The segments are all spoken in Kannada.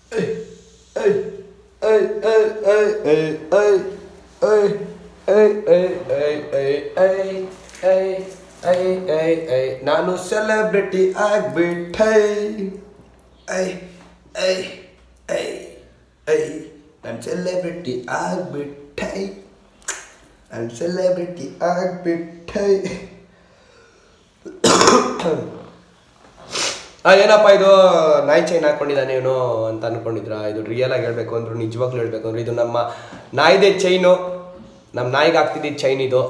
ನಾನು ಸೆಲೆಬ್ರಿಟಿ ಆಗ್ಬಿಟ್ಟೈ ಐ ಐ ಐ ಐ ನಾನು ಸೆಲೆಬ್ರಿಟಿ ಆಗ್ಬಿಟ್ಟೈ ನಾನು ಸೆಲೆಬ್ರಿಟಿ ಆಗ್ಬಿಟ್ಟೈ ಆ, ಏನಪ್ಪ ಇದು ನಾಯಿ ಚೈನ್ ಹಾಕೊಂಡಿದ್ದಾನೆ ಇವನು ಅಂತ ಅನ್ಕೊಂಡಿದ್ರ ಇದು ರಿಯಲ್ ಆಗಿ ಹೇಳ್ಬೇಕು ಅಂದ್ರು ನಿಜವಾಗ್ಲೂ ಹೇಳ್ಬೇಕು ಅಂದ್ರೆ ಇದು ನಮ್ಮ ನಾಯಿದೆ ಚೈನು ನಮ್ಮ ನಾಯಿಗೆ ಹಾಕ್ತಿದ್ದಿದ್ದು ಚೈನ್ ಇದು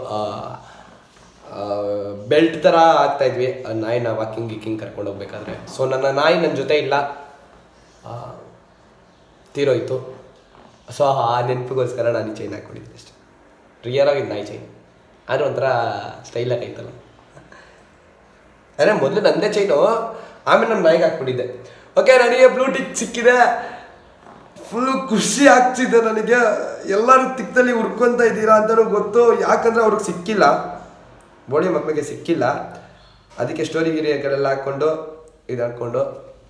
ಬೆಲ್ಟ್ ಥರ ಹಾಕ್ತಾ ಇದ್ವಿ ಆ ನಾಯಿನ ವಾಕಿಂಗ್ ಗಿಕ್ಕಿಂಗ್ ಕರ್ಕೊಂಡು ಹೋಗ್ಬೇಕಾದ್ರೆ ಸೊ ನನ್ನ ನಾಯಿ ನನ್ನ ಜೊತೆ ಇಲ್ಲ ಆ, ತೀರೋಯ್ತು ಸೊ ಆ ನೆನಪಿಗೋಸ್ಕರ ನಾನು ಈ ಚೈನ್ ಹಾಕ್ಕೊಂಡಿದ್ದೆ ಅಷ್ಟೇ ರಿಯಲ್ ಆಗಿ ನಾಯಿ ಚೈನ್ ಆದ್ರೆ ಒಂಥರ ಸ್ಟೈಲಾಗಿ ಐತಲ್ಲ ಅರೆ ಮೊದಲು ನಂದೇ ಚೈನು ಆಮೇಲೆ ನಮ್ಮ ನಾಯಿಗೆ ಹಾಕ್ಬಿಟ್ಟಿದ್ದೆ ಓಕೆ ನನಗೆ ಬ್ಲೂ ಟಿಕ್ ಸಿಕ್ಕಿದೆ ಫುಲ್ಲು ಖುಷಿ ಆಗ್ತಿದೆ ನನಗೆ ಎಲ್ಲರೂ ತಿಕ್ಕದಲ್ಲಿ ಹುರ್ಕೊಂತ ಇದ್ದೀರಾ ಅಂತಲೂ ಗೊತ್ತು ಯಾಕಂದ್ರೆ ಅವ್ರಿಗೆ ಸಿಕ್ಕಿಲ್ಲ ಬೋಳಿ ಮಕ್ಕಳಿಗೆ ಸಿಕ್ಕಿಲ್ಲ ಅದಕ್ಕೆ ಸ್ಟೋರಿ ಗಿರಿಗಳೆಲ್ಲ ಹಾಕ್ಕೊಂಡು ಇದು ಹಾಕ್ಕೊಂಡು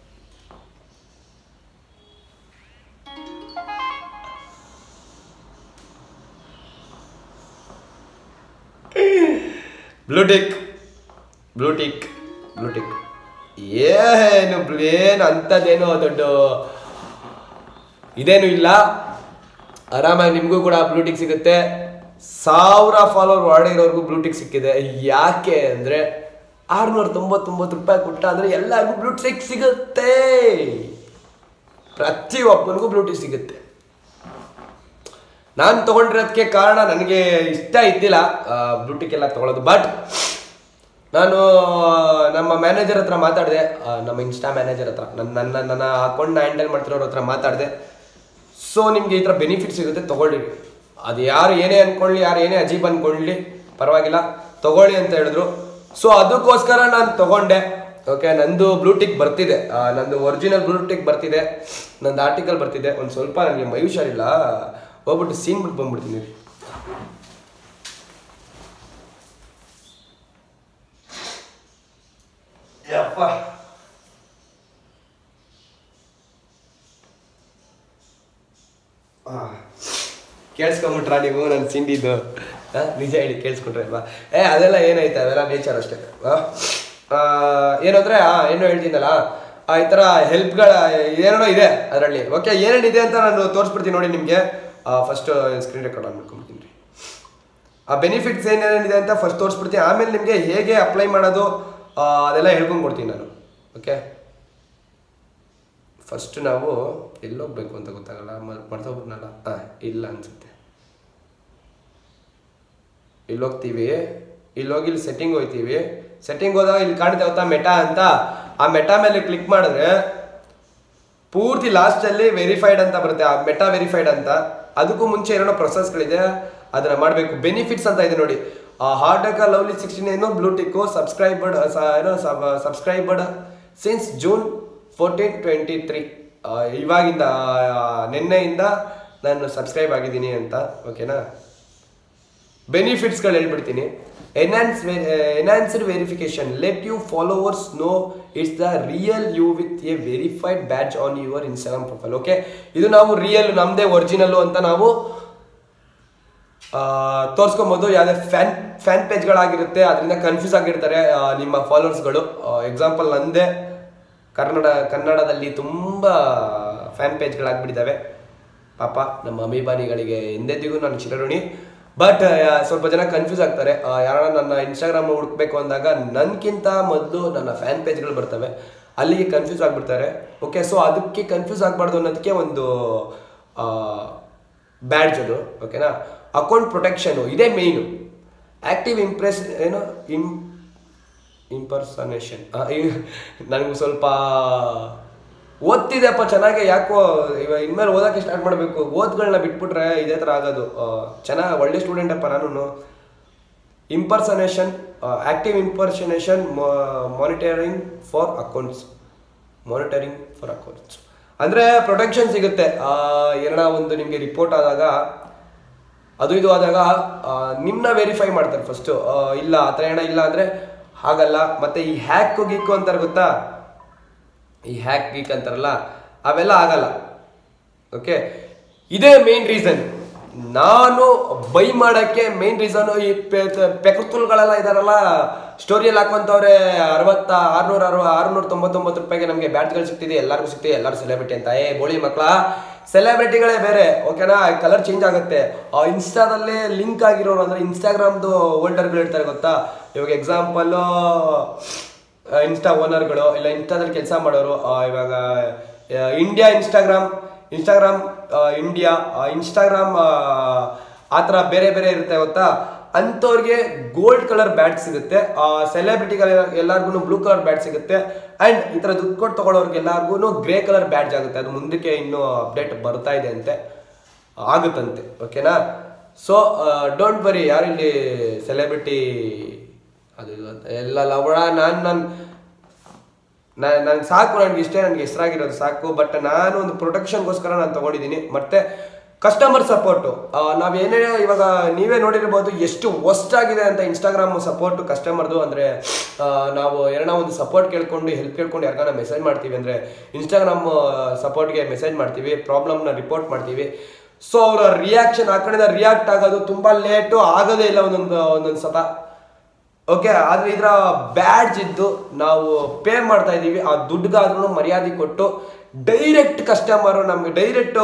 ಬ್ಲೂಟಿಕ್ ಬ್ಲೂಟಿಕ್ ಬ್ಲೂಟಿಕ್ ಏನು ಬ್ಲು- ಏನು ಅಂಥದ್ದೇನು ದೊಡ್ಡ ಇದೇನು ಇಲ್ಲ ಆರಾಮಾಗಿ ನಿಮಗೂ ಕೂಡ ಬ್ಲೂಟಿಕ್ ಸಿಗುತ್ತೆ ಸಾವಿರ ಫಾಲೋವರ್ ಮಾಡಿರೋರ್ಗು ಬ್ಲೂಟಿಕ್ ಸಿಕ್ಕಿದೆ ಯಾಕೆ ಅಂದರೆ ಆರುನೂರ ತೊಂಬತ್ತೊಂಬತ್ತು ರೂಪಾಯಿ ಕೊಟ್ಟ ಅಂದರೆ ಎಲ್ಲರಿಗೂ ಬ್ಲೂಟಿಕ್ ಸಿಗುತ್ತೆ ಪ್ರತಿಯೊಬ್ಬನಿಗೂ ಬ್ಲೂಟಿಕ್ ಸಿಗುತ್ತೆ ನಾನು ತೊಗೊಂಡಿರೋದಕ್ಕೆ ಕಾರಣ ನನಗೆ ಇಷ್ಟ ಇದ್ದಿಲ್ಲ ಬ್ಲೂಟಿಕ್ ಎಲ್ಲ ತೊಗೊಳೋದು ಬಟ್ ನಾನು ನಮ್ಮ ಮ್ಯಾನೇಜರ್ ಹತ್ರ ಮಾತಾಡಿದೆ ನಮ್ಮ ಇನ್ಸ್ಟಾ ಮ್ಯಾನೇಜರ್ ಹತ್ರ ನನ್ನ ನನ್ನ ನನ್ನ ಅಕೌಂಟ್ನ ಹ್ಯಾಂಡಲ್ ಮಾಡ್ತಿರೋರ ಹತ್ರ ಮಾತಾಡಿದೆ ಸೊ ನಿಮಗೆ ಈ ಥರ ಬೆನಿಫಿಟ್ ಸಿಗುತ್ತೆ ತೊಗೊಳ್ಳಿ ಅದು ಯಾರು ಏನೇ ಅಂದ್ಕೊಳ್ಳಿ ಯಾರು ಏನೇ ಅಜೀಬ್ ಅಂದ್ಕೊಳ್ಳಿ ಪರವಾಗಿಲ್ಲ ತೊಗೊಳ್ಳಿ ಅಂತ ಹೇಳಿದ್ರು ಸೊ ಅದಕ್ಕೋಸ್ಕರ ನಾನು ತೊಗೊಂಡೆ ಓಕೆ ನಂದು ಬ್ಲೂಟಿಕ್ ಬರ್ತಿದೆ ಆ, ನಂದು ಒರಿಜಿನಲ್ ಬ್ಲೂಟಿಕ್ ಬರ್ತಿದೆ ನಂದು ಆರ್ಟಿಕಲ್ ಬರ್ತಿದೆ ಒಂದು ಸ್ವಲ್ಪ ನನಗೆ ಮೈ ಹುಷಾರಿಲ್ಲ ಹೋಗ್ಬಿಟ್ಟು ಸೀನ್ ಬಿಟ್ಟು ಬಂದ್ಬಿಡ್ತೀನಿ ಯಪ್ಪ ಕೇಳಿಸ್ಕೊಂಬಿಟ್ರ ನೀವು ನಾನು ಸಿಂಡಿದ್ದು ಆ, ನಿಜ ಹೇಳಿ ಕೇಳಿಸ್ಕೊಂಡ್ರೆ ಅಲ್ವಾ ಏ ಅದೆಲ್ಲ ಏನೈತೆ ಅದೆಲ್ಲ ನೇಚರ್ ಅಷ್ಟೇ ಆ? ಆ, ಏನಂದ್ರೆ ಆ, ಏನು ಹೇಳ್ತೀನಲ್ಲ ಆ, ಈ ಥರ ಹೆಲ್ಪ್ಗಳ ಏನೇನೋ ಇದೆ ಅದರಲ್ಲಿ ಓಕೆ ಏನೇನಿದೆ ಅಂತ ನಾನು ತೋರಿಸ್ಬಿಡ್ತೀನಿ ನೋಡಿ ನಿಮಗೆ ಫಸ್ಟ್ ಸ್ಕ್ರೀನ್ ರೆಕಾರ್ಡ್ ಆನ್ ಮಾಡ್ಕೊಂಬಿಡ್ತೀನಿ ರೀ ಆ ಬೆನಿಫಿಟ್ಸ್ ಏನೇನಿದೆ ಅಂತ ಫಸ್ಟ್ ತೋರಿಸ್ಬಿಡ್ತೀನಿ ಆಮೇಲೆ ನಿಮಗೆ ಹೇಗೆ ಅಪ್ಲೈ ಮಾಡೋದು ಆ, ಅದೆಲ್ಲ ಹೇಳ್ಕೊಂಡ್ಬಿಡ್ತೀನಿ ನಾನು ಓಕೆ ಫಸ್ಟ್ ನಾವು ಎಲ್ಲೋಗ್ಬೇಕು ಅಂತ ಗೊತ್ತಾಗಲ್ಲ ಮರ್ತೋಗ್ಬಿಟ್ನಲ್ಲ ಹಾಂ ಇಲ್ಲ ಅನ್ಸುತ್ತೆ ಇಲ್ಲಿ ಹೋಗ್ತೀವಿ ಇಲ್ಲಿ ಹೋಗಿ ಇಲ್ಲಿ ಸೆಟ್ಟಿಂಗ್ ಹೋಗ್ತೀವಿ ಸೆಟ್ಟಿಂಗ್ ಹೋದಾಗ ಇಲ್ಲಿ ಕಾಣುತ್ತೆ ಗೊತ್ತಾ ಮೆಟಾ ಅಂತ ಆ ಮೆಟಾ ಮೇಲೆ ಕ್ಲಿಕ್ ಮಾಡಿದ್ರೆ ಪೂರ್ತಿ ಲಾಸ್ಟಲ್ಲಿ ವೆರಿಫೈಡ್ ಅಂತ ಬರುತ್ತೆ ಆ ಮೆಟಾ ವೆರಿಫೈಡ್ ಅಂತ ಅದಕ್ಕೂ ಮುಂಚೆ ಏನೋ ಪ್ರೊಸೆಸ್ಗಳಿದೆ ಅದನ್ನ ಮಾಡಬೇಕು ಬೆನಿಫಿಟ್ಸ್ ಅಂತ ಇದೆ ನೋಡಿ ಹಾರ್ಡಕ ಲವ್ಲಿ ಸಿಕ್ಸ್ಟೀನ್ ಏನೋ ಬ್ಲೂಟಿಕ್ಕು ಸಬ್ಸ್ಕ್ರೈಬರ್ಡ್ ಏನೋ subscribed since June fourteen twenty three ಇವಾಗಿಂದ ಆ, ನಿನ್ನೆಯಿಂದ ನಾನು ಸಬ್ಸ್ಕ್ರೈಬ್ ಆಗಿದ್ದೀನಿ ಅಂತ ಓಕೆನಾ ಬೆನಿಫಿಟ್ಸ್ಗಳು ಹೇಳ್ಬಿಡ್ತೀನಿ enhance enhanced verification let you followers know it's the real you with a verified badge on your Instagram profile okay ಇದು ನಾವು ರಿಯಲ್ ನಮ್ಮದೇ ಒರಿಜಿನಲ್ಲು ಅಂತ ನಾವು ತೋರಿಸ್ಕೊಬೋದು ಯಾವುದೇ ಫ್ಯಾನ್ ಫ್ಯಾನ್ ಪೇಜ್ಗಳಾಗಿರುತ್ತೆ ಅದರಿಂದ ಕನ್ಫ್ಯೂಸ್ ಆಗಿರ್ತಾರೆ ಆ, ನಿಮ್ಮ ಫಾಲೋವರ್ಸ್ಗಳು ಎಕ್ಸಾಂಪಲ್ ನಂದೇ ಕನ್ನಡ ಕನ್ನಡದಲ್ಲಿ ತುಂಬ ಫ್ಯಾನ್ ಪೇಜ್ಗಳಾಗ್ಬಿಟ್ಟಿದ್ದಾವೆ ಪಾಪ ನಮ್ಮ ಅಭಿಮಾನಿಗಳಿಗೆ ಎಂದೆಂದಿಗೂ ನಾನು ಚಿರಋಣಿ ಬಟ್ ಸ್ವಲ್ಪ ಜನ ಕನ್ಫ್ಯೂಸ್ ಆಗ್ತಾರೆ ಯಾರನ್ನ ನನ್ನ ಇನ್ಸ್ಟಾಗ್ರಾಮ್ ಹುಡುಕ್ಬೇಕು ಅಂದಾಗ ನನ್ಕಿಂತ ಮೊದಲು ನನ್ನ ಫ್ಯಾನ್ ಪೇಜ್ಗಳು ಬರ್ತವೆ ಅಲ್ಲಿಗೆ ಕನ್ಫ್ಯೂಸ್ ಆಗ್ಬಿಡ್ತಾರೆ ಓಕೆ ಸೊ ಅದಕ್ಕೆ ಕನ್ಫ್ಯೂಸ್ ಆಗಬಾರ್ದು ಅನ್ನೋದಕ್ಕೆ ಒಂದು ಬ್ಯಾಡ್ಜ್ ಅದು ಓಕೆನಾ ಅಕೌಂಟ್ ಪ್ರೊಟೆಕ್ಷನು ಇದೇ ಮೇಯ್ನು ಆಕ್ಟಿವ್ ಇಂಪ್ರೆಸ್ ಏನು ಇಮ್ ಇಂಪರ್ಸನೇಷನ್ ನನಗೆ ಸ್ವಲ್ಪ ಓದ್ತಿದೆಪ್ಪ ಚೆನ್ನಾಗಿ ಯಾಕೋ ಇವಾಗ ಇನ್ಮೇಲೆ ಓದೋಕ್ಕೆ ಸ್ಟಾರ್ಟ್ ಮಾಡಬೇಕು ಓದ್ಗಳನ್ನ ಬಿಟ್ಬಿಟ್ರೆ ಇದೇ ಥರ ಆಗೋದು ಚೆನ್ನಾಗಿ ಒಳ್ಳೆ ಸ್ಟೂಡೆಂಟ್ ಅಪ್ಪ ನಾನು impersonation active impersonation monitoring for accounts monitoring for accounts ಅಂದರೆ ಪ್ರೊಟೆಕ್ಷನ್ ಸಿಗುತ್ತೆ ಆ, ಏನೋ ಒಂದು ನಿಮಗೆ ರಿಪೋರ್ಟ್ ಆದಾಗ ಅದು ಇದು ಆದಾಗ ಆ, ನಿಮ್ಮನ್ನ ವೆರಿಫೈ ಮಾಡ್ತಾರೆ ಫಸ್ಟು ಇಲ್ಲ ಆ ಥರ ಏನೋ ಇಲ್ಲ ಅಂದರೆ ಹಾಗಲ್ಲ ಮತ್ತೆ ಈ ಹ್ಯಾಕ್ ಗೀಕು ಅಂತಾರೆ ಗೊತ್ತಾ ಈ ಹ್ಯಾಕ್ ಗೀಕ್ ಅಂತಾರಲ್ಲ ಅವೆಲ್ಲ ಆಗಲ್ಲ ಓಕೆ ಇದೇ ಮೇನ್ ರೀಸನ್ ನಾನು ಬೈ ಮಾಡಕ್ಕೆ ಮೇನ್ ರೀಸನ್ ಈ ಪೆಕರ್ತುಲ್ಗಳೆಲ್ಲ ಇದಾರಲ್ಲ ಸ್ಟೋರಿಯಲ್ಲಿ ಹಾಕೊಂತವ್ರೆ ಅರವತ್ತ ಆರ್ನೂರ ಅರವ ಆರ್ನೂರ ತೊಂಬತ್ತೊಂಬತ್ತು ರೂಪಾಯಿಗೆ ನಮಗೆ ಬ್ಯಾಟ್ಗಳು ಸಿಗ್ತಿದೆ ಎಲ್ಲರಿಗೂ ಸಿಗ್ತಿದೆ ಎಲ್ಲರೂ ಸೆಲೆಬ್ರಿಟಿ ಅಂತ ಏ ಬೋಳಿ ಮಕ್ಕಳ ಸೆಲೆಬ್ರಿಟಿಗಳೇ ಬೇರೆ ಓಕೆನಾ ಕಲರ್ ಚೇಂಜ್ ಆಗುತ್ತೆ ಆ ಇನ್ಸ್ಟಾದಲ್ಲಿ ಲಿಂಕ್ ಆಗಿರೋರು ಅಂದ್ರೆ ಇನ್ಸ್ಟಾಗ್ರಾಮ್ದು ಹೋಲ್ಡರ್ಗಳು ಇರ್ತಾರೆ ಗೊತ್ತಾ ಇವಾಗ ಎಕ್ಸಾಂಪಲ್ಲು ಇನ್ಸ್ಟಾ ಓನರ್ಗಳು ಇಲ್ಲ ಇನ್ಸ್ಟಾದಲ್ಲಿ ಕೆಲಸ ಮಾಡೋರು ಆ, ಇವಾಗ India Instagram Instagram India Instagram ಆ ಥರ ಬೇರೆ ಬೇರೆ ಇರುತ್ತೆ ಗೊತ್ತಾ ಅಂಥವ್ರಿಗೆ ಗೋಲ್ಡ್ ಕಲರ್ ಬ್ಯಾಟ್ ಸಿಗುತ್ತೆ ಸೆಲೆಬ್ರಿಟಿಗಳ ಎಲ್ಲರಿಗೂ ಬ್ಲೂ ಕಲರ್ ಬ್ಯಾಟ್ ಸಿಗುತ್ತೆ ಅಂಡ್ ಈ ಥರ ದುಡ್ಡು ಕೊಟ್ಟು ತಗೊಳ್ಳೋರ್ಗೆ ಎಲ್ಲರಿಗೂ ಗ್ರೇ ಕಲರ್ ಬ್ಯಾಡ್ಜ್ ಆಗುತ್ತೆ ಅದು ಮುಂದಕ್ಕೆ ಇನ್ನೂ ಅಪ್ಡೇಟ್ ಬರ್ತಾ ಇದೆ ಅಂತೆ ಆಗುತ್ತಂತೆ ಓಕೆನಾ ಸೊ ಡೋಂಟ್ ವರಿ ಯಾರು ಇಲ್ಲಿ ಸೆಲೆಬ್ರಿಟಿ ಅದು ಇದು ಅಂತ ಎಲ್ಲ ಲವಣ ನಾನು ನನ್ನ ನಾನು ನನ್ಗೆ ಸಾಕು ನನಗೆ ಇಷ್ಟೇ ನನಗೆ ಹೆಸರಾಗಿರೋದು ಸಾಕು ಬಟ್ ನಾನು ಒಂದು ಪ್ರೊಟೆಕ್ಷನ್ಗೋಸ್ಕರ ನಾನು ತಗೊಂಡಿದ್ದೀನಿ ಮತ್ತೆ ಕಸ್ಟಮರ್ ಸಪೋರ್ಟು ನಾವು ಏನೇ ಇವಾಗ ನೀವೇ ನೋಡಿರ್ಬೋದು ಎಷ್ಟು ವರ್ಸ್ಟ್ ಆಗಿದೆ ಅಂತ ಇನ್ಸ್ಟಾಗ್ರಾಮ್ ಸಪೋರ್ಟ್ ಕಸ್ಟಮರ್ದು ಅಂದರೆ ನಾವು ಏನೋ ಒಂದು ಸಪೋರ್ಟ್ ಕೇಳ್ಕೊಂಡು ಹೆಲ್ಪ್ ಕೇಳ್ಕೊಂಡು ಯಾರಿಗಾನ ಮೆಸೇಜ್ ಮಾಡ್ತೀವಿ ಅಂದರೆ ಇನ್ಸ್ಟಾಗ್ರಾಮ್ ಸಪೋರ್ಟ್ಗೆ ಮೆಸೇಜ್ ಮಾಡ್ತೀವಿ ಪ್ರಾಬ್ಲಮ್ನ ರಿಪೋರ್ಟ್ ಮಾಡ್ತೀವಿ ಸೊ ಅವರ ರಿಯಾಕ್ಷನ್ ಆ ಕಡೆಯಿಂದ ರಿಯಾಕ್ಟ್ ಆಗೋದು ತುಂಬ ಲೇಟು ಆಗೋದೇ ಇಲ್ಲ ಒಂದೊಂದು ಒಂದೊಂದು ಸತ ಓಕೆ ಆದ್ರೆ ಇದರ ಬ್ಯಾಡ್ಜ್ ಇದ್ದು ನಾವು ಪೇ ಮಾಡ್ತಾ ಇದ್ದೀವಿ ಆ ದುಡ್ಡುಗಾದ್ರೂ ಮರ್ಯಾದೆ ಕೊಟ್ಟು ಡೈರೆಕ್ಟ್ ಕಸ್ಟಮರು ನಮಗೆ ಡೈರೆಕ್ಟ್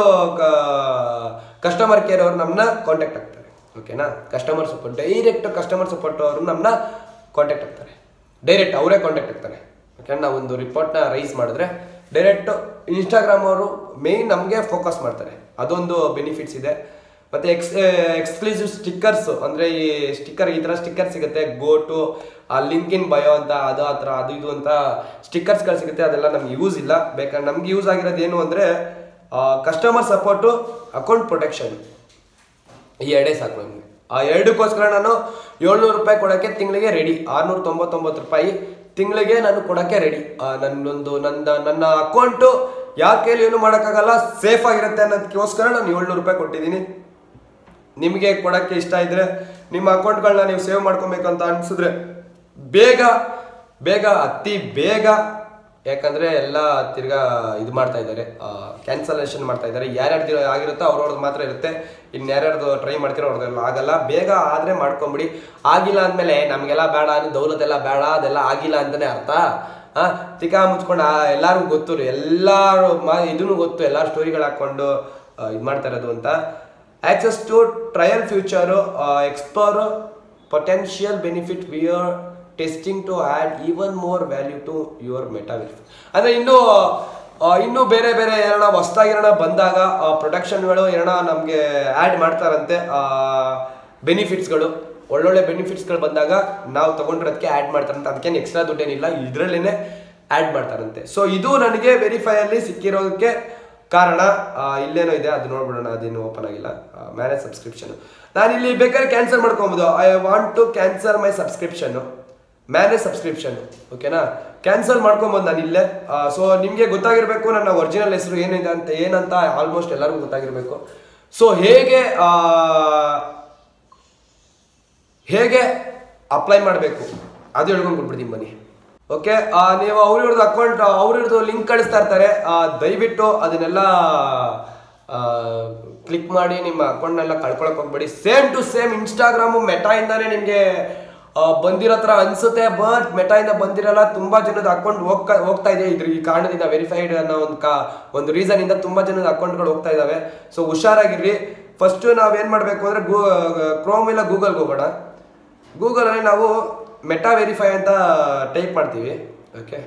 ಕಸ್ಟಮರ್ ಕೇರ್ ಅವರು ನಮ್ಮನ್ನ ಕಾಂಟ್ಯಾಕ್ಟ್ ಆಗ್ತಾರೆ ಓಕೆನಾ customer support direct customer support ಅವರು ನಮ್ಮನ್ನ ಕಾಂಟ್ಯಾಕ್ಟ್ ಆಗ್ತಾರೆ ಡೈರೆಕ್ಟ್ ಅವರೇ ಕಾಂಟ್ಯಾಕ್ಟ್ ಆಗ್ತಾರೆ ಓಕೆ ನಾವು ಒಂದು ರಿಪೋರ್ಟ್ನ ರೈಸ್ ಮಾಡಿದ್ರೆ ಡೈರೆಕ್ಟ್ ಇನ್ಸ್ಟಾಗ್ರಾಮ್ ಅವರು ಮೇಯ್ನ್ ನಮಗೆ ಫೋಕಸ್ ಮಾಡ್ತಾರೆ ಅದೊಂದು ಬೆನಿಫಿಟ್ಸ್ ಇದೆ ಮತ್ತೆ ಎಕ್ಸ್ ಎಕ್ಸ್ಕ್ಲೂಸಿವ್ ಸ್ಟಿಕ್ಕರ್ಸ್ ಅಂದ್ರೆ ಈ ಸ್ಟಿಕ್ಕರ್ ಈ ತರ ಸ್ಟಿಕ್ಕರ್ ಸಿಗುತ್ತೆ ಗೋ ಟು ಆ ಲಿಂಕ್ ಇನ್ ಬಯೋ ಅಂತ ಅದು ಆ ಥರ ಅದು ಇದು ಅಂತ ಸ್ಟಿಕ್ಕರ್ಸ್ಗಳು ಸಿಗುತ್ತೆ ಅದೆಲ್ಲ ನಮ್ಗೆ ಯೂಸ್ ಇಲ್ಲ ಬೇಕಾದ್ರೆ ನಮ್ಗೆ ಯೂಸ್ ಆಗಿರೋದು ಏನು ಅಂದ್ರೆ ಕಸ್ಟಮರ್ ಸಪೋರ್ಟು ಅಕೌಂಟ್ ಪ್ರೊಟೆಕ್ಷನ್ ಈ ಎರಡೇ ಸಾಕು ನಮಗೆ ಆ ಎರಡಕ್ಕೋಸ್ಕರ ನಾನು ಏಳ್ನೂರು ರೂಪಾಯಿ ಕೊಡೋಕ್ಕೆ ತಿಂಗಳಿಗೆ ರೆಡಿ ಆರ್ನೂರ ತೊಂಬತ್ತೊಂಬತ್ತು ರೂಪಾಯಿ ತಿಂಗಳಿಗೆ ನಾನು ಕೊಡೋಕ್ಕೆ ರೆಡಿ ನನ್ನೊಂದು ನನ್ನ ನನ್ನ ಅಕೌಂಟು ಯಾರ ಕೈಲಿ ಏನು ಮಾಡೋಕ್ಕಾಗಲ್ಲ ಸೇಫ್ ಆಗಿರುತ್ತೆ ಅನ್ನೋದಕ್ಕೋಸ್ಕರ ನಾನು ಏಳ್ನೂರು ರೂಪಾಯಿ ಕೊಟ್ಟಿದ್ದೀನಿ ನಿಮಗೆ ಕೊಡೋಕ್ಕೆ ಇಷ್ಟ ಇದ್ರೆ ನಿಮ್ಮ ಅಕೌಂಟ್ಗಳನ್ನ ನೀವು ಸೇವ್ ಮಾಡ್ಕೊಬೇಕು ಅಂತ ಅನ್ಸಿದ್ರೆ ಬೇಗ ಬೇಗ ಅತಿ ಬೇಗ ಯಾಕಂದ್ರೆ ಎಲ್ಲ ತಿರ್ಗಾ ಇದು ಮಾಡ್ತಾ ಇದ್ದಾರೆ ಕ್ಯಾನ್ಸಲೇಷನ್ ಮಾಡ್ತಾ ಇದ್ದಾರೆ ಯಾರ್ಯಾರ್ದು ಆಗಿರುತ್ತೋ ಅವ್ರವ್ರದ್ದು ಮಾತ್ರ ಇರುತ್ತೆ ಇನ್ನು ಯಾರ್ಯಾರ್ದು ಟ್ರೈ ಮಾಡ್ತಿರೋ ಅವ್ರದ್ದೆಲ್ಲ ಆಗಲ್ಲ ಬೇಗ ಆದ್ರೆ ಮಾಡ್ಕೊಂಬಿಡಿ ಆಗಿಲ್ಲ ಅಂದಮೇಲೆ ನಮಗೆಲ್ಲ ಬೇಡ ಅದು ದೌಲತೆಲ್ಲ ಬೇಡ ಅದೆಲ್ಲ ಆಗಿಲ್ಲ ಅಂತಾನೆ ಅರ್ಥ ಆ ತಿಕಾ ಮುಚ್ಕೊಂಡು ಆ ಎಲ್ಲರಿಗೂ ಗೊತ್ತು ರೀ ಎಲ್ಲರೂ ಮಾ ಇದನ್ನು ಗೊತ್ತು ಎಲ್ಲ ಸ್ಟೋರಿಗಳು ಹಾಕೊಂಡು ಇದು ಮಾಡ್ತಾ ಇರೋದು ಅಂತ access to trial future explore potential benefit we're testing to add even more value to your ಮೆಟಾವಿಲ್ಫ್ ಅಂದರೆ ಇನ್ನೂ ಆ, ಇನ್ನೂ ಬೇರೆ ಬೇರೆ ಏನೋ ಹೊಸ್ದಾಗಿ ಏನೋ ಬಂದಾಗ ಪ್ರೊಡಕ್ಷನ್ಗಳು ಏನೋ ನಮಗೆ ಆ್ಯಡ್ ಮಾಡ್ತಾರಂತೆ ಬೆನಿಫಿಟ್ಸ್ಗಳು ಒಳ್ಳೊಳ್ಳೆ ಬೆನಿಫಿಟ್ಸ್ಗಳು ಬಂದಾಗ ನಾವು ತಗೊಂಡಿರೋದಕ್ಕೆ ಆ್ಯಡ್ ಮಾಡ್ತಾರಂತೆ ಅದಕ್ಕೇನು ಎಕ್ಸ್ಟ್ರಾ ದುಡ್ಡೇನಿಲ್ಲ ಇದರಲ್ಲೇ ಆ್ಯಡ್ ಮಾಡ್ತಾರಂತೆ ಸೊ ಇದು ನನಗೆ ವೆರಿಫೈಯಲ್ಲಿ ಸಿಕ್ಕಿರೋದಕ್ಕೆ ಕಾರಣ ಆ, ಇಲ್ಲೇನೋ ಇದೆ ಅದು ನೋಡ್ಬಿಡೋಣ ಅದೇನು ಓಪನ್ ಆಗಿಲ್ಲ ಮ್ಯಾನೇಜ್ ಸಬ್ಸ್ಕ್ರಿಪ್ಷನ್ ನಾನು ಇಲ್ಲಿ ಬೇಕಾದ್ರೆ ಕ್ಯಾನ್ಸಲ್ ಮಾಡ್ಕೊಬೋದು I want to cancel my subscription manage subscription ಓಕೆನಾ ಕ್ಯಾನ್ಸಲ್ ಮಾಡ್ಕೊಬೋದು ನಾನು ಇಲ್ಲೇ ಸೊ ನಿಮಗೆ ಗೊತ್ತಾಗಿರಬೇಕು ನನ್ನ ಒರಿಜಿನಲ್ ಹೆಸರು ಏನಿದೆ ಅಂತ ಏನಂತ ಆಲ್ಮೋಸ್ಟ್ ಎಲ್ಲರಿಗೂ ಗೊತ್ತಾಗಿರಬೇಕು ಸೊ ಹೇಗೆ ಆ, ಹೇಗೆ ಅಪ್ಲೈ ಮಾಡಬೇಕು ಅದು ಹೇಳ್ಕೊಂಡು ಕೊಟ್ಬಿಡ್ತೀನಿ ಬನ್ನಿ ಓಕೆ ನೀವು ಅವ್ರದ್ದು ಅಕೌಂಟ್ ಅವ್ರದ್ದು ಲಿಂಕ್ ಕಳಿಸ್ತಾ ಇರ್ತಾರೆ ಆ, ದಯವಿಟ್ಟು ಅದನ್ನೆಲ್ಲ ಕ್ಲಿಕ್ ಮಾಡಿ ನಿಮ್ಮ ಅಕೌಂಟ್ನೆಲ್ಲ ಕಳ್ಕೊಳಕ್ ಹೋಗ್ಬೇಡಿ ಸೇಮ್ ಟು ಸೇಮ್ ಇನ್ಸ್ಟಾಗ್ರಾಮು ಮೆಟಾಯಿಂದಾನೇ ನಿಮಗೆ ಬಂದಿರೋ ಥರ ಅನ್ಸುತ್ತೆ ಬಟ್ ಮೆಟಾಯಿಂದ ಬಂದಿರಲ್ಲ ತುಂಬಾ ಜನದ ಅಕೌಂಟ್ ಹೋಗ್ತಾ ಹೋಗ್ತಾ ಇದೆ ಇದ್ರ ಈ ಕಾರಣದಿಂದ ವೆರಿಫೈಡ್ ಅನ್ನೋ ಒಂದು ಕಾ ಒಂದು ರೀಸನ್ ಇಂದ ತುಂಬಾ ಜನದ ಅಕೌಂಟ್ಗಳು ಹೋಗ್ತಾ ಇದಾವೆ ಸೊ ಹುಷಾರಾಗಿರ್ರಿ ಫಸ್ಟ್ ನಾವೇನ್ ಮಾಡಬೇಕು ಅಂದ್ರೆ ಗೂ ಕ್ರೋಮ್ ಇಲ್ಲ ಗೂಗಲ್ಗೆ ಹೋಗೋಣ ಗೂಗಲಲ್ಲಿ ನಾವು ಮೆಟಾ ವೆರಿಫೈ ಅಂತ ಟೈಪ್ ಮಾಡ್ತೀವಿ ಓಕೆ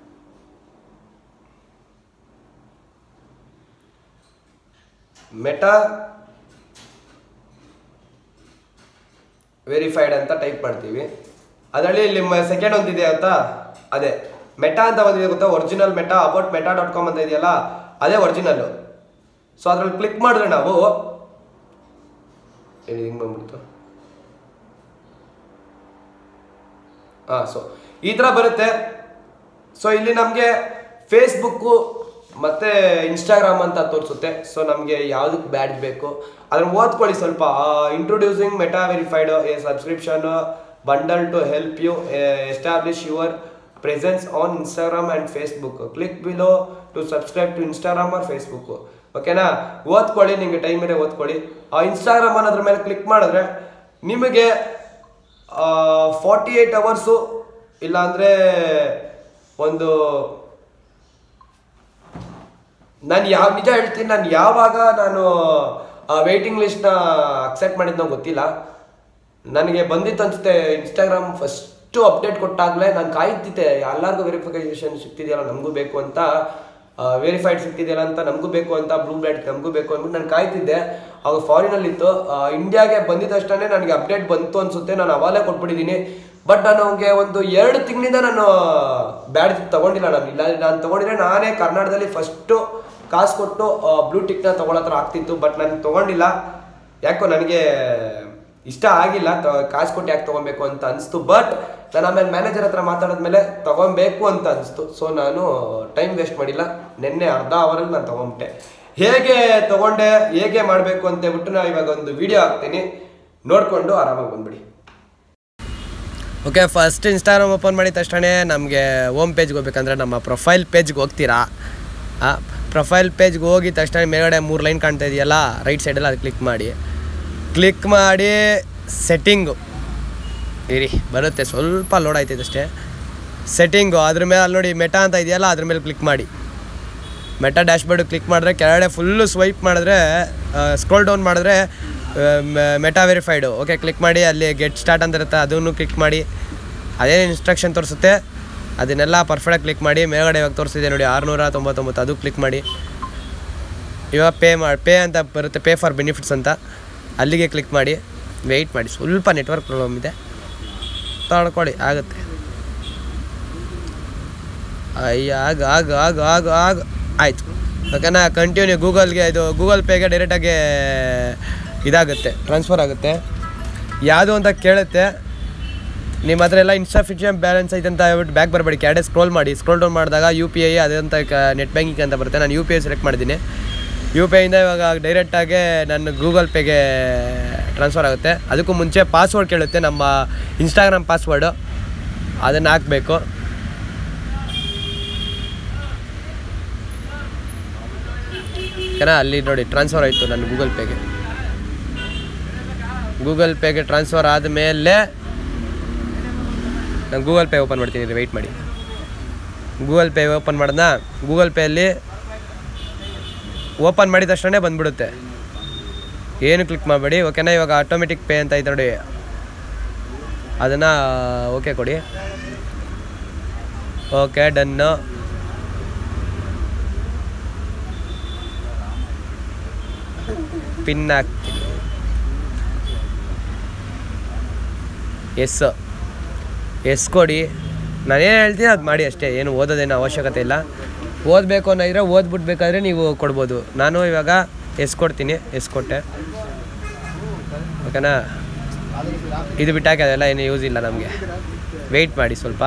ಮೆಟಾ ವೆರಿಫೈಡ್ ಅಂತ ಟೈಪ್ ಮಾಡ್ತೀವಿ ಅದರಲ್ಲಿ ಇಲ್ಲಿ ಸೆಕೆಂಡ್ ಒಂದಿದೆ ಆಯ್ತಾ ಅದೇ ಮೆಟಾ ಅಂತ ಒಂದಿದೆ ಗೊತ್ತಾ original Meta about Meta dot com ಅಂತ ಇದೆಯಲ್ಲ ಅದೇ ಒರಿಜಿನಲ್ ಸೊ ಅದ್ರಲ್ಲಿ ಕ್ಲಿಕ್ ಮಾಡಿದ್ರೆ ನಾವು ಇದು ಹಿಂಗೆ ಬಂದ್ಬಿಡ್ತು ಹಾಂ ಸೊ ಈ ಥರ ಬರುತ್ತೆ ಸೊ ಇಲ್ಲಿ ನಮಗೆ ಫೇಸ್ಬುಕ್ಕು ಮತ್ತು ಇನ್ಸ್ಟಾಗ್ರಾಮ್ ಅಂತ ತೋರಿಸುತ್ತೆ ಸೊ ನಮಗೆ ಯಾವುದಕ್ಕೆ ಬ್ಯಾಡ್ಜ್ ಬೇಕು ಅದನ್ನು ಓದ್ಕೊಳ್ಳಿ ಸ್ವಲ್ಪ introducing Meta verified a subscription bundle to help you establish your presence on Instagram and Facebook click below to subscribe to Instagram or Facebook ಓಕೆನಾ ಓದ್ಕೊಳ್ಳಿ ನಿಮಗೆ ಟೈಮ್ ಇರೋ ಓದ್ಕೊಳ್ಳಿ ಆ ಇನ್ಸ್ಟಾಗ್ರಾಮ್ ಅನ್ನೋದ್ರ ಮೇಲೆ ಕ್ಲಿಕ್ ಮಾಡಿದ್ರೆ ನಿಮಗೆ ಫಾರ್ಟಿ ಏಯ್ಟ್ ಅವರ್ಸು ಇಲ್ಲಾಂದರೆ ಒಂದು ನಾನು ಯಾವ ನಿಜ ಹೇಳ್ತೀನಿ ನಾನು ಯಾವಾಗ ನಾನು ಆ ವೇಟಿಂಗ್ ಲಿಸ್ಟ್ನ ಅಕ್ಸೆಪ್ಟ್ ಮಾಡಿದ್ನೋ ಗೊತ್ತಿಲ್ಲ ನನಗೆ ಬಂದಿತ್ತು ಅನ್ಸುತ್ತೆ ಇನ್ಸ್ಟಾಗ್ರಾಮ್ ಫಸ್ಟು ಅಪ್ಡೇಟ್ ಕೊಟ್ಟಾಗಲೇ ನಾನು ಕಾಯ್ತಿದ್ದೆ ಎಲ್ಲರಿಗೂ ವೆರಿಫಿಕೇಶನ್ ಸಿಗ್ತಿದೆಯಲ್ಲ ನಮಗೂ ಬೇಕು ಅಂತ ವೆರಿಫೈಡ್ ಸಿಗ್ತಿದೆಯಲ್ಲ ಅಂತ ನಮಗೂ ಬೇಕು ಅಂತ ಬ್ಲೂ ಬ್ಲಡ್ ನಮಗೂ ಬೇಕು ಅಂದ್ಬಿಟ್ಟು ನಾನು ಕಾಯ್ತಿದ್ದೆ ಅವಾಗ ಫಾರಿನಲ್ಲಿತ್ತು ಇಂಡಿಯಾಗೆ ಬಂದಿದ ತಕ್ಷಣ ನನಗೆ ಅಪ್ಡೇಟ್ ಬಂತು ಅನ್ಸುತ್ತೆ ನಾನು ಅವಾಗಲೇ ಕೊಟ್ಬಿಟ್ಟಿದ್ದೀನಿ ಬಟ್ ನಾನು ಅವ್ನಿಗೆ ಒಂದು ಎರಡು ತಿಂಗಳಿಂದ ನಾನು ಬ್ಯಾಡ್ ತಗೊಂಡಿಲ್ಲ ನಾನು ಇಲ್ಲ ನಾನು ತಗೊಂಡಿದ್ರೆ ನಾನೇ ಕರ್ನಾಟಕದಲ್ಲಿ ಫಸ್ಟು ಕಾಸು ಕೊಟ್ಟು ಬ್ಲೂ ಟಿಕ್ನ ತಗೊಳತ್ರ ಆಗ್ತಿತ್ತು ಬಟ್ ನಾನು ತಗೊಂಡಿಲ್ಲ ಯಾಕೋ ನನಗೆ ಇಷ್ಟ ಆಗಿಲ್ಲ ಕಾಸು ಕೊಟ್ಟು ಯಾಕೆ ತಗೊಬೇಕು ಅಂತ ಅನಿಸ್ತು ಬಟ್ ನಾನು ಆಮೇಲೆ ಮ್ಯಾನೇಜರ್ ಹತ್ರ ಮಾತಾಡಿದ್ಮೇಲೆ ತಗೊಬೇಕು ಅಂತ ಅನಿಸ್ತು ಸೊ ನಾನು ಟೈಮ್ ವೇಸ್ಟ್ ಮಾಡಿಲ್ಲ ನಿನ್ನೆ ಅರ್ಧ ಅವರಲ್ಲಿ ನಾನು ತಗೊಂಬಿಟ್ಟೆ ಹೇಗೆ ತಗೊಂಡೆ ಹೇಗೆ ಮಾಡಬೇಕು ಅಂತ ಹೇಳ್ಬಿಟ್ಟು ನಾನು ಇವಾಗ ಒಂದು ವಿಡಿಯೋ ಹಾಕ್ತೀನಿ ನೋಡಿಕೊಂಡು ಆರಾಮಾಗಿ ಬಂದ್ಬಿಡಿ ಓಕೆ ಫಸ್ಟ್ ಇನ್ಸ್ಟಾಗ್ರಾಮ್ ಓಪನ್ ಮಾಡಿದ ತಕ್ಷಣ ನಮಗೆ ಹೋಮ್ ಪೇಜ್ಗೆ ಹೋಗ್ಬೇಕಂದ್ರೆ ನಮ್ಮ ಪ್ರೊಫೈಲ್ ಪೇಜ್ಗೆ ಹೋಗ್ತೀರಾ ಪ್ರೊಫೈಲ್ ಪೇಜ್ಗೆ ಹೋಗಿದ ತಕ್ಷಣ ಮೇಲ್ಗಡೆ ಮೂರು ಲೈನ್ ಕಾಣ್ತಾ ಇದೆಯಲ್ಲ ರೈಟ್ ಸೈಡಲ್ಲಿ ಅದು ಕ್ಲಿಕ್ ಮಾಡಿ ಕ್ಲಿಕ್ ಮಾಡಿ ಸೆಟ್ಟಿಂಗು ಇರಿ ಬರುತ್ತೆ ಸ್ವಲ್ಪ ಲೋಡ್ ಆಯ್ತೈತೆ ಅಷ್ಟೇ ಸೆಟ್ಟಿಂಗು ಅದ್ರ ಮೇಲೆ ಅಲ್ಲಿ ನೋಡಿ ಮೆಟಾ ಅಂತ ಇದೆಯಲ್ಲ ಅದ್ರ ಮೇಲೆ ಕ್ಲಿಕ್ ಮಾಡಿ ಮೆಟಾ ಡ್ಯಾಶ್ಬೋರ್ಡ್ ಕ್ಲಿಕ್ ಮಾಡಿದ್ರೆ ಕೆಳಗಡೆ ಫುಲ್ಲು ಸ್ವೈಪ್ ಮಾಡಿದ್ರೆ ಸ್ಕ್ರೋಲ್ ಡೌನ್ ಮಾಡಿದ್ರೆ ಮೆಟಾ ವೆರಿಫೈಡು ಓಕೆ ಕ್ಲಿಕ್ ಮಾಡಿ ಅಲ್ಲಿ ಗೆಟ್ ಸ್ಟಾರ್ಟ್ ಅಂತ ಇರುತ್ತೆ ಅದನ್ನು ಕ್ಲಿಕ್ ಮಾಡಿ ಅದೇ ಇನ್ಸ್ಟ್ರಕ್ಷನ್ ತೋರಿಸುತ್ತೆ ಅದನ್ನೆಲ್ಲ ಪರ್ಫೆಕ್ಟಾಗಿ ಕ್ಲಿಕ್ ಮಾಡಿ ಮೇಲ್ಗಡೆ ಇವಾಗ ತೋರಿಸ್ತಿದೆ ನೋಡಿ ಆರುನೂರ ತೊಂಬತ್ತೊಂಬತ್ತು ಅದು ಕ್ಲಿಕ್ ಮಾಡಿ ಇವಾಗ ಪೇ ಮಾಡಿ ಪೇ ಅಂತ ಬರುತ್ತೆ ಪೇ ಫಾರ್ ಬೆನಿಫಿಟ್ಸ್ ಅಂತ ಅಲ್ಲಿಗೆ ಕ್ಲಿಕ್ ಮಾಡಿ ವೆಯ್ಟ್ ಮಾಡಿ ಸ್ವಲ್ಪ ನೆಟ್ವರ್ಕ್ ಪ್ರಾಬ್ಲಮ್ ಇದೆ ತಡ್ಕೊಳ್ಳಿ ಆಗುತ್ತೆ ಅಯ್ಯ ಆಗ ಆಗ ಆಗ ಆಗ ಆಗ ಆಯಿತು ಓಕೆನಾ ಕಂಟಿನ್ಯೂ ಗೂಗಲ್ಗೆ ಇದು ಗೂಗಲ್ ಪೇಗೆ ಡೈರೆಕ್ಟಾಗಿ ಇದಾಗುತ್ತೆ ಟ್ರಾನ್ಸ್ಫರ್ ಆಗುತ್ತೆ ಯಾವುದು ಅಂತ ಕೇಳುತ್ತೆ ನಿಮ್ಮ ಹತ್ರ ಎಲ್ಲ ಇನ್ಸಫಿಷಿಯಂಟ್ ಬ್ಯಾಲೆನ್ಸ್ ಐತೆ ಅಂತ ಹೇಳ್ಬಿಟ್ಟು ಬ್ಯಾಕ್ ಬರಬೇಡಿ ಕೆಳಗಡೆ ಸ್ಕ್ರೋಲ್ ಮಾಡಿ ಸ್ಕ್ರೋಲ್ ಡೌನ್ ಮಾಡಿದಾಗ ಯು ಪಿ ಐ ಅದಂತ ನೆಟ್ ಬ್ಯಾಂಕಿಂಗ್ ಅಂತ ಬರುತ್ತೆ ನಾನು ಯು ಪಿ ಐ ಸೆಲೆಕ್ಟ್ ಮಾಡಿದ್ದೀನಿ ಯು ಪಿ ಐಯಿಂದ ಇವಾಗ ಡೈರೆಕ್ಟಾಗಿ ನನ್ನ ಗೂಗಲ್ ಪೇಗೆ ಟ್ರಾನ್ಸ್ಫರ್ ಆಗುತ್ತೆ ಅದಕ್ಕೂ ಮುಂಚೆ ಪಾಸ್ವರ್ಡ್ ಕೇಳುತ್ತೆ ನಮ್ಮ ಇನ್ಸ್ಟಾಗ್ರಾಮ್ ಪಾಸ್ವರ್ಡು ಅದನ್ನು ಹಾಕಬೇಕು ಓಕೆನಾ ಅಲ್ಲಿ ನೋಡಿ ಟ್ರಾನ್ಸ್ಫರ್ ಆಯಿತು ನನ್ನ ಗೂಗಲ್ ಪೇಗೆ ಗೂಗಲ್ ಪೇಗೆ ಟ್ರಾನ್ಸ್ಫರ್ ಆದಮೇಲೆ ನಾನು ಗೂಗಲ್ ಪೇ ಓಪನ್ ಮಾಡ್ತೀನಿ ವೆಯ್ಟ್ ಮಾಡಿ ಗೂಗಲ್ ಪೇ ಓಪನ್ ಮಾಡ್ದ ಗೂಗಲ್ ಪೇಯಲ್ಲಿ ಓಪನ್ ಮಾಡಿದ ತಕ್ಷಣ ಬಂದ್ಬಿಡುತ್ತೆ ಏನು ಕ್ಲಿಕ್ ಮಾಡಬೇಡಿ ಓಕೆನಾ ಇವಾಗ ಆಟೋಮೆಟಿಕ್ ಪೇ ಅಂತ ಐತೆ ನೋಡಿ ಅದನ್ನು ಓಕೆ ಕೊಡಿ ಓಕೆ ಡನ್ನು ಪಿನ್ ಹಾಕ್ತೀನಿ ಎಸ್ ಎಸ್ ಕೊಡಿ ನಾನೇನು ಹೇಳ್ತೀನಿ ಅದು ಮಾಡಿ ಅಷ್ಟೇ ಏನು ಓದೋದೇನು ಅವಶ್ಯಕತೆ ಇಲ್ಲ ಓದಬೇಕು ಅನ್ನೋದ್ರೆ ಓದ್ಬಿಡ್ಬೇಕಾದ್ರೆ ನೀವು ಕೊಡ್ಬೋದು ನಾನು ಇವಾಗ ಎಸ್ ಕೊಡ್ತೀನಿ ಎಸ್ ಕೊಟ್ಟೆ ಓಕೆನಾ ಇದು ಬಿಟ್ಟಾಕಿ ಅದೆಲ್ಲ ಏನು ಯೂಸ್ ಇಲ್ಲ ನಮಗೆ ವೆಯ್ಟ್ ಮಾಡಿ ಸ್ವಲ್ಪ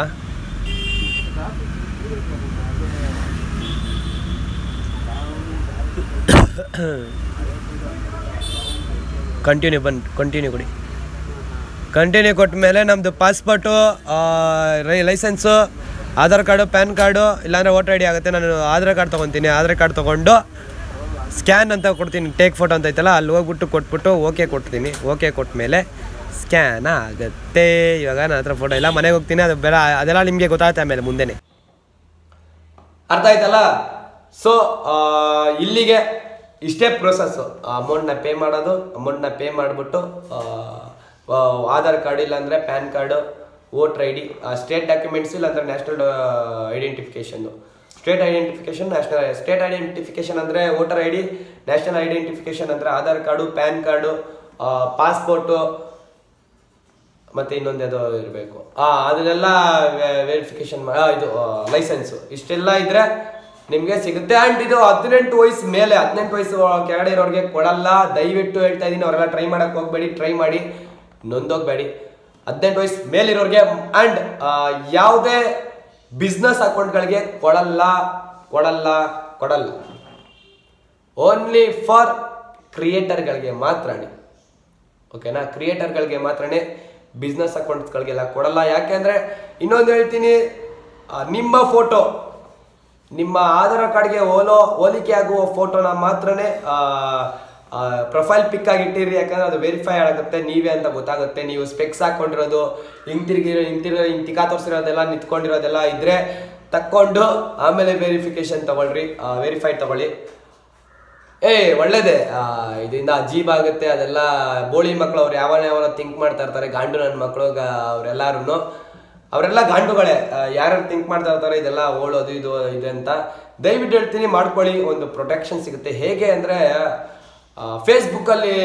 ಕಂಟಿನ್ಯೂ ಬಂದು ಕಂಟಿನ್ಯೂ ಕೊಡಿ ಕಂಟಿನ್ಯೂ ಕೊಟ್ಟ ಮೇಲೆ ನಮ್ಮದು passport licence Aadhaar card PAN card ಇಲ್ಲಾಂದರೆ ವೋಟರ್ ಐ ಡಿ ಆಗುತ್ತೆ ನಾನು ಆಧಾರ್ ಕಾರ್ಡ್ ತೊಗೊತೀನಿ ಆಧಾರ್ ಕಾರ್ಡ್ ತೊಗೊಂಡು ಸ್ಕ್ಯಾನ್ ಅಂತ ಕೊಡ್ತೀನಿ ಟೇಕ್ ಫೋಟೋ ಅಂತ ಐತಲ್ಲ ಅಲ್ಲಿ ಹೋಗ್ಬಿಟ್ಟು ಕೊಟ್ಬಿಟ್ಟು ಓಕೆ ಕೊಡ್ತೀನಿ ಓಕೆ ಕೊಟ್ಟ ಮೇಲೆ ಸ್ಕ್ಯಾನ್ ಆಗುತ್ತೆ ಇವಾಗ ನನ್ನ ಹತ್ರ ಫೋಟೋ ಇಲ್ಲ ಮನೆಗೆ ಹೋಗ್ತೀನಿ ಅದು ಬೇರೆ ಅದೆಲ್ಲ ನಿಮಗೆ ಗೊತ್ತಾಗುತ್ತೆ ಆಮೇಲೆ ಮುಂದೆನೇ ಅರ್ಥ ಆಯ್ತಲ್ಲ ಸೊ ಇಲ್ಲಿಗೆ ಇಷ್ಟೇ ಪ್ರೊಸೆಸ್ಸು ಅಮೌಂಟ್ನ ಪೇ ಮಾಡೋದು ಅಮೌಂಟ್ನ ಪೇ ಮಾಡಿಬಿಟ್ಟು ಆಧಾರ್ ಕಾರ್ಡ್ ಇಲ್ಲಾಂದರೆ PAN card voter I D state documents ಇಲ್ಲಾಂದರೆ ನ್ಯಾಷನಲ್ ಐಡೆಂಟಿಫಿಕೇಷನ್ನು state identification national state identification ಅಂದರೆ voter I D national identification ಅಂದರೆ Aadhaar card PAN card passport ಮತ್ತೆ ಇನ್ನೊಂದು ಯಾವುದೋ ಇರಬೇಕು ಅದನ್ನೆಲ್ಲ ವೆರಿಫಿಕೇಶನ್ ಇದು ಲೈಸೆನ್ಸು ಇಷ್ಟೆಲ್ಲ ಇದ್ರೆ ನಿಮಗೆ ಸಿಗುತ್ತೆ ಆ್ಯಂಡ್ ಇದು ಹದಿನೆಂಟು ವಯಸ್ಸು ಮೇಲೆ ಹದಿನೆಂಟು ವಯಸ್ಸು ಕೆಳಗಡೆ ಇರೋರಿಗೆ ಕೊಡಲ್ಲ ದಯವಿಟ್ಟು ಹೇಳ್ತಾ ಇದ್ದೀನಿ ಅವರೆಲ್ಲ ಟ್ರೈ ಮಾಡಕ್ಕೆ ಹೋಗ್ಬೇಡಿ ಟ್ರೈ ಮಾಡಿ ನೊಂದೋಗ್ಬೇಡಿ ಹದಿನೆಂಟು ವಯಸ್ಸು ಮೇಲಿರೋರಿಗೆ ಆ್ಯಂಡ್ ಯಾವುದೇ ಬಿಸ್ನೆಸ್ ಅಕೌಂಟ್ಗಳಿಗೆ ಕೊಡಲ್ಲ ಕೊಡಲ್ಲ ಕೊಡಲ್ಲ ಓನ್ಲಿ ಫಾರ್ ಕ್ರಿಯೇಟರ್ಗಳಿಗೆ ಮಾತ್ರನೇ ಓಕೆನಾ ಕ್ರಿಯೇಟರ್ಗಳಿಗೆ ಮಾತ್ರನೇ ಬಿಸ್ನೆಸ್ ಅಕೌಂಟ್ಸ್ಗಳಿಗೆಲ್ಲ ಕೊಡಲ್ಲ ಯಾಕೆಂದರೆ ಇನ್ನೊಂದು ಹೇಳ್ತೀನಿ ಆ, ನಿಮ್ಮ ಫೋಟೋ ನಿಮ್ಮ ಆಧಾರ್ ಕಾರ್ಡ್ಗೆ ಓಲೋ ಹೋಲಿಕೆ ಆಗುವ ಫೋಟೋನ ಮಾತ್ರನೇ ಪ್ರೊಫೈಲ್ ಪಿಕ್ ಆಗಿ ಇಟ್ಟಿರಿ ಯಾಕಂದ್ರೆ ಅದು ವೆರಿಫೈ ಆಗುತ್ತೆ ನೀವೇ ಅಂತ ಗೊತ್ತಾಗುತ್ತೆ ನೀವು ಸ್ಪೆಕ್ಸ್ ಹಾಕೊಂಡಿರೋದು ಹಿಂಗ್ ತಿರ್ಗಿರೋ ಹಿಂಗ್ ತಿರ್ಗಿರೋ ಹಿಂಗ್ ತಿಕಾ ತೋರಿಸಿರೋದೆಲ್ಲ ನಿಂತ್ಕೊಂಡಿರೋದೆಲ್ಲ ಇದ್ರೆ ತಕ್ಕೊಂಡು ಆಮೇಲೆ ವೆರಿಫಿಕೇಶನ್ ತಗೊಳ್ರಿ ವೆರಿಫೈಡ್ ತಗೊಳ್ಳಿ ಏ ಒಳ್ಳೇದೇ ಆ, ಇದರಿಂದ ಅಜೀಬ್ ಆಗುತ್ತೆ ಅದೆಲ್ಲ ಬೋಳಿ ಮಕ್ಕಳು ಅವ್ರು ಯಾವನ ಯಾವನ ಥಿಂಕ್ ಮಾಡ್ತಾ ಇರ್ತಾರೆ ಗಾಂಡು ನನ್ನ ಮಕ್ಕಳು ಅವರೆಲ್ಲರೂ ಅವರೆಲ್ಲ ಗಾಂಡುಗಳೇ ಯಾರು ಥಿಂಕ್ ಮಾಡ್ತಾ ಇರ್ತಾರೆ ಇದೆಲ್ಲ ಓಳೋದು ಇದು ಇದೆ ಅಂತ ದಯವಿಟ್ಟು ಹೇಳ್ತೀನಿ ಮಾಡ್ಕೊಳ್ಳಿ ಒಂದು ಪ್ರೊಟೆಕ್ಷನ್ ಸಿಗುತ್ತೆ ಹೇಗೆ ಅಂದರೆ ಫೇಸ್ಬುಕ್ಕಲ್ಲಿ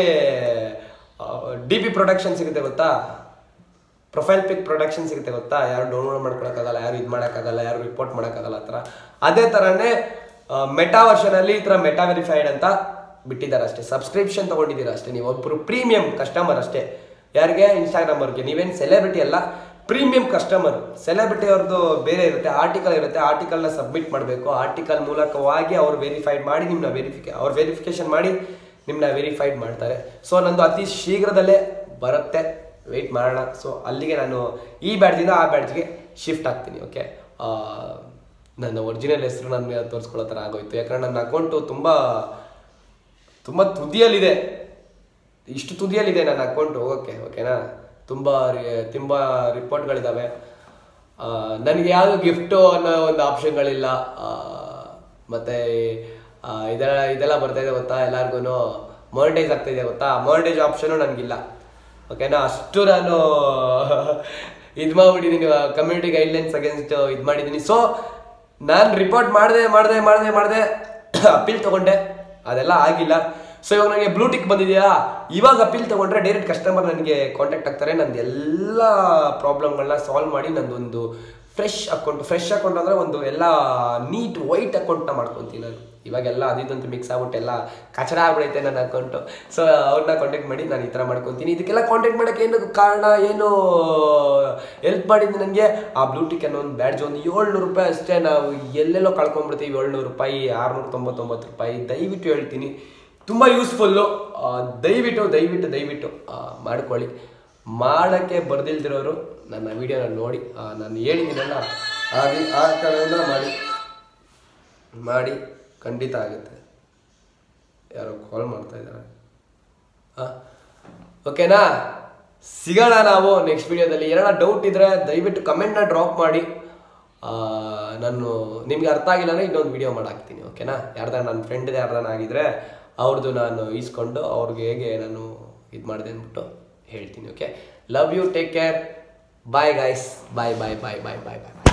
ಡಿ ಪಿ ಪ್ರೊಟೆಕ್ಷನ್ ಸಿಗುತ್ತೆ ಗೊತ್ತಾ ಪ್ರೊಫೈಲ್ ಪಿಕ್ ಪ್ರೊಡಕ್ಷನ್ ಸಿಗುತ್ತೆ ಗೊತ್ತಾ ಯಾರು ಡೌನ್ಲೋಡ್ ಮಾಡ್ಕೊಳಕ್ಕಾಗಲ್ಲ ಯಾರು ಇದು ಮಾಡೋಕ್ಕಾಗಲ್ಲ ಯಾರು ರಿಪೋರ್ಟ್ ಮಾಡೋಕ್ಕಾಗಲ್ಲ ಆ ಥರ ಅದೇ ಥರನೇ ಮೆಟಾ ವರ್ಷನಲ್ಲಿ ಈ ಥರ ಮೆಟಾ ವೆರಿಫೈಡ್ ಅಂತ ಬಿಟ್ಟಿದ್ದಾರೆ ಅಷ್ಟೇ ಸಬ್ಸ್ಕ್ರಿಪ್ಷನ್ ತೊಗೊಂಡಿದ್ದೀರಾ ಅಷ್ಟೇ ನೀವು ಒಬ್ಬರು ಪ್ರೀಮಿಯಂ ಕಸ್ಟಮರ್ ಅಷ್ಟೇ ಯಾರಿಗೆ ಇನ್ಸ್ಟಾಗ್ರಾಮ್ ಅವ್ರಿಗೆ ನೀವೇನು ಸೆಲೆಬ್ರಿಟಿ ಅಲ್ಲ ಪ್ರೀಮಿಯಂ ಕಸ್ಟಮರ್ ಸೆಲೆಬ್ರಿಟಿ ಅವ್ರದ್ದು ಬೇರೆ ಇರುತ್ತೆ ಆರ್ಟಿಕಲ್ ಇರುತ್ತೆ ಆರ್ಟಿಕಲ್ನ ಸಬ್ಮಿಟ್ ಮಾಡಬೇಕು ಆರ್ಟಿಕಲ್ ಮೂಲಕವಾಗಿ ಅವ್ರು ವೆರಿಫೈಡ್ ಮಾಡಿ ನಿಮ್ಮನ್ನ ವೆರಿಫಿಕೇ ಅವ್ರು ವೆರಿಫಿಕೇಶನ್ ಮಾಡಿ ನಿಮ್ಮನ್ನ ವೆರಿಫೈಡ್ ಮಾಡ್ತಾರೆ ಸೊ ನಂದು ಅತಿ ಶೀಘ್ರದಲ್ಲೇ ಬರುತ್ತೆ ವೆಯ್ಟ್ ಮಾಡೋಣ ಸೊ ಅಲ್ಲಿಗೆ ನಾನು ಈ ಬ್ಯಾಡ್ಜಿಂದ ಆ ಬ್ಯಾಡ್ಜ್ಗೆ ಶಿಫ್ಟ್ ಆಗ್ತೀನಿ ಓಕೆ ನನ್ನ ಒರಿಜಿನಲ್ ಹೆಸರು ನನ್ನ ತೋರಿಸ್ಕೊಳ್ಳೋ ಥರ ಆಗೋಯ್ತು ಯಾಕಂದ್ರೆ ನನ್ನ ಅಕೌಂಟು ತುಂಬ ತುಂಬ ತುದಿಯಲ್ಲಿದೆ ಇಷ್ಟು ತುದಿಯಲ್ಲಿದೆ ನನ್ನ ಅಕೌಂಟ್ ಹೋಗೋಕ್ಕೆ ಓಕೆನಾ ತುಂಬ ರಿ- ತುಂಬ ರಿಪೋರ್ಟ್ಗಳಿದ್ದಾವೆ ನನಗೆ ಯಾವುದು ಗಿಫ್ಟು ಅನ್ನೋ ಒಂದು ಆಪ್ಷನ್ಗಳಿಲ್ಲ ಮತ್ತು ಇದೆಲ್ಲ ಇದೆಲ್ಲ ಬರ್ತಾ ಇದೆ ಗೊತ್ತಾ ಎಲ್ಲರಿಗೂ ಮಾನಿಟೈಸ್ ಆಗ್ತಾ ಇದೆ ಗೊತ್ತಾ ಮಾನಿಟೈಸ್ ಆಪ್ಷನು ನನಗಿಲ್ಲ ಓಕೆನಾ ಅಷ್ಟು ನಾನು ಇದು ಮಾಡ್ಬಿಟ್ಟಿದ್ದೀನಿ ಕಮ್ಯುನಿಟಿ ಗೈಡ್ಲೈನ್ಸ್ ಅಗೇನ್ಸ್ಟ್ ಇದು ಮಾಡಿದ್ದೀನಿ ಸೊ ನಾನು ರಿಪೋರ್ಟ್ ಮಾಡಿದೆ ಮಾಡಿದೆ ಮಾಡಿದೆ ಮಾಡಿದೆ ಅಪೀಲ್ ತಗೊಂಡೆ ಅದೆಲ್ಲ ಆಗಿಲ್ಲ ಸೊ ಇವಾಗ ನನಗೆ ಬ್ಲೂಟಿಕ್ ಬಂದಿದೆಯಾ ಇವಾಗ ಅಪೀಲ್ ತಗೊಂಡ್ರೆ ಡೈರೆಕ್ಟ್ ಕಸ್ಟಮರ್ ನನಗೆ ಕಾಂಟ್ಯಾಕ್ಟ್ ಆಗ್ತಾರೆ ನಂದು ಎಲ್ಲ ಪ್ರಾಬ್ಲಮ್ಗಳನ್ನ ಸಾಲ್ವ್ ಮಾಡಿ ನಂದೊಂದು ಫ್ರೆಶ್ ಅಕೌಂಟ್ ಫ್ರೆಶ್ ಅಕೌಂಟ್ ಅಂದರೆ ಒಂದು ಎಲ್ಲ ನೀಟ್ ವೈಟ್ ಅಕೌಂಟ್ನ ಮಾಡ್ಕೊತೀನಿ ನಾನು ಇವಾಗೆಲ್ಲ ಅದಿದಂತೂ ಮಿಕ್ಸ್ ಆಗ್ಬಿಟ್ಟು ಎಲ್ಲ ಕಚಡ ಆಗ್ಬಿಡೈತೆ ನನ್ನ ಅಕೌಂಟು ಸೊ ಅವ್ರನ್ನ ಕಾಂಟ್ಯಾಕ್ಟ್ ಮಾಡಿ ನಾನು ಈ ಥರ ಮಾಡ್ಕೊತೀನಿ ಇದಕ್ಕೆಲ್ಲ ಕಾಂಟ್ಯಾಕ್ಟ್ ಮಾಡೋಕ್ಕೆ ಏನು ಕಾರಣ ಏನು ಹೆಲ್ಪ್ ಮಾಡಿದ್ದು ನನಗೆ ಆ ಬ್ಲೂಟಿಕ್ ಅನ್ನೋ ಒಂದು ಬ್ಯಾಡ್ಜ್ ಒಂದು ಏಳ್ನೂರು ರೂಪಾಯಿ ಅಷ್ಟೇ ನಾವು ಎಲ್ಲೆಲ್ಲೋ ಕಳ್ಕೊಂಡ್ಬಿಡ್ತೀವಿ ಏಳ್ನೂರು ರೂಪಾಯಿ ಆರುನೂರ ತೊಂಬತ್ತೊಂಬತ್ತು ರೂಪಾಯಿ ದಯವಿಟ್ಟು ಹೇಳ್ತೀನಿ ತುಂಬ ಯೂಸ್ಫುಲ್ಲು ದಯವಿಟ್ಟು ದಯವಿಟ್ಟು ದಯವಿಟ್ಟು ಆ, ಮಾಡ್ಕೊಳ್ಳಿ ಮಾಡೋಕ್ಕೆ ಬರ್ದಿಲ್ದಿರೋರು ನನ್ನ ವಿಡಿಯೋನ ನೋಡಿ ಆ, ನಾನು ಹೇಳಿದ್ದೀನಲ್ಲ ಆ ರಿ- ಆ ಕಡೆಯಿಂದ ಮಾಡಿ ಮಾಡಿ ಖಂಡಿತ ಆಗುತ್ತೆ ಯಾರೋ ಕಾಲ್ ಮಾಡ್ತಾ ಇದ್ದಾರೆ ಓಕೆನಾ ಸಿಗೋಣ ನಾವು ನೆಕ್ಸ್ಟ್ ವಿಡಿಯೋದಲ್ಲಿ ಏನಾರ ಡೌಟ್ ಇದ್ದರೆ ದಯವಿಟ್ಟು ಕಮೆಂಟ್ನ ಡ್ರಾಪ್ ಮಾಡಿ ಆ, ನಾನು ನಿಮ್ಗೆ ಅರ್ಥ ಆಗಿಲ್ಲ ಅಂದರೆ ಇನ್ನೊಂದು ವಿಡಿಯೋ ಮಾಡಾಕ್ತೀನಿ ಓಕೆನಾ ಯಾರ್ದಾರ ನನ್ನ ಫ್ರೆಂಡ್ದು ಯಾರ್ದಾನ ಆಗಿದ್ರೆ ಅವ್ರದ್ದು ನಾನು ಈಸ್ಕೊಂಡು ಅವ್ರಿಗೆ ಹೇಗೆ ನಾನು ಇದು ಮಾಡಿದೆ ಅಂದ್ಬಿಟ್ಟು ಹೇಳ್ತೀನಿ okay love you take care bye guys bye bye bye bye bye bye